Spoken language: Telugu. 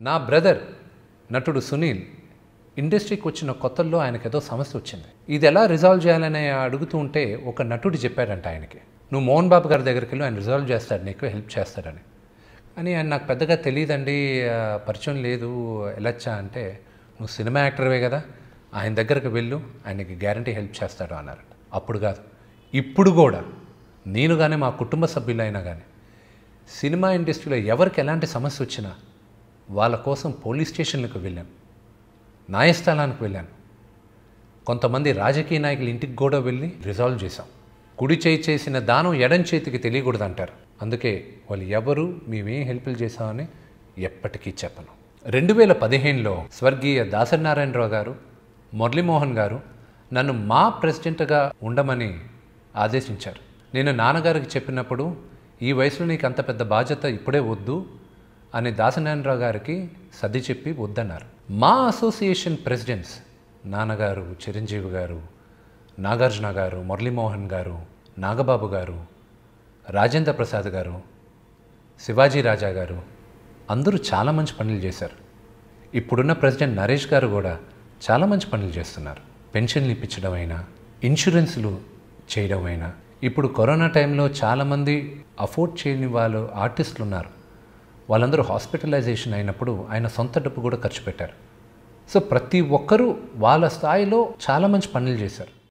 నా బ్రదర్ నటుడు సునీల్ ఇండస్ట్రీకి వచ్చిన కొత్తల్లో ఆయనకు ఏదో సమస్య వచ్చింది ఇది ఎలా రిజాల్వ్ చేయాలని అడుగుతూ ఉంటే ఒక నటుడు చెప్పాడంట ఆయనకి నువ్వు మోహన్ బాబు గారి దగ్గరికి వెళ్ళి ఆయన రిజాల్వ్ చేస్తాడు నీకు హెల్ప్ చేస్తాడని అని ఆయన నాకు పెద్దగా తెలియదండి ఆ, పరిచయం లేదు వెళ్ళొచ్చా అంటే నువ్వు సినిమా యాక్టర్వే కదా ఆయన దగ్గరకు వెళ్ళు ఆయనకి గ్యారంటీ హెల్ప్ చేస్తాడు అన్నారు అప్పుడు కాదు ఇప్పుడు కూడా నేను కానీ మా కుటుంబ సభ్యులైనా కానీ సినిమా ఇండస్ట్రీలో ఎవరికి ఎలాంటి సమస్య వచ్చినా వాళ్ళ కోసం పోలీస్ స్టేషన్లకు వెళ్ళాను న్యాయస్థానానికి వెళ్ళాను కొంతమంది రాజకీయ నాయకుల ఇంటికి కూడా వెళ్ళి రిజాల్వ్ చేశాం కుడి చేయి చేసిన దానం ఎడం చేతికి తెలియకూడదు అంటారు అందుకే వాళ్ళు ఎవరు మేమేం హెల్ప్లు చేశామని ఎప్పటికీ చెప్పను రెండు వేల పదిహేనులో స్వర్గీయ దాసనారాయణరావు గారు మురళీమోహన్ గారు నన్ను మా ప్రెసిడెంట్గా ఉండమని ఆదేశించారు నేను నాన్నగారికి చెప్పినప్పుడు ఈ వయసులో నీకు అంత పెద్ద బాధ్యత ఇప్పుడే వద్దు అని దాసనారాయణరావు గారికి సర్ది చెప్పి వద్దన్నారు మా అసోసియేషన్ ప్రెసిడెంట్స్ నాన్నగారు చిరంజీవి గారు నాగార్జున గారు మురళీమోహన్ గారు నాగబాబు గారు రాజేంద్ర ప్రసాద్ గారు శివాజీ రాజా గారు అందరూ చాలా మంచి పనులు చేశారు ఇప్పుడున్న ప్రెసిడెంట్ నరేష్ గారు కూడా చాలా మంచి పనులు చేస్తున్నారు పెన్షన్లు ఇప్పించడం అయినా ఇన్సూరెన్స్లు చేయడం అయినా ఇప్పుడు కరోనా టైంలో చాలామంది అఫోర్డ్ చేయని వాళ్ళు ఆర్టిస్టులు ఉన్నారు వాళ్ళందరూ హాస్పిటలైజేషన్ అయినప్పుడు ఆయన సొంత డబ్బు కూడా ఖర్చు పెట్టారు సో ప్రతి ఒక్కరూ వాళ్ళ స్థాయిలో చాలా మంచి పనులు చేశారు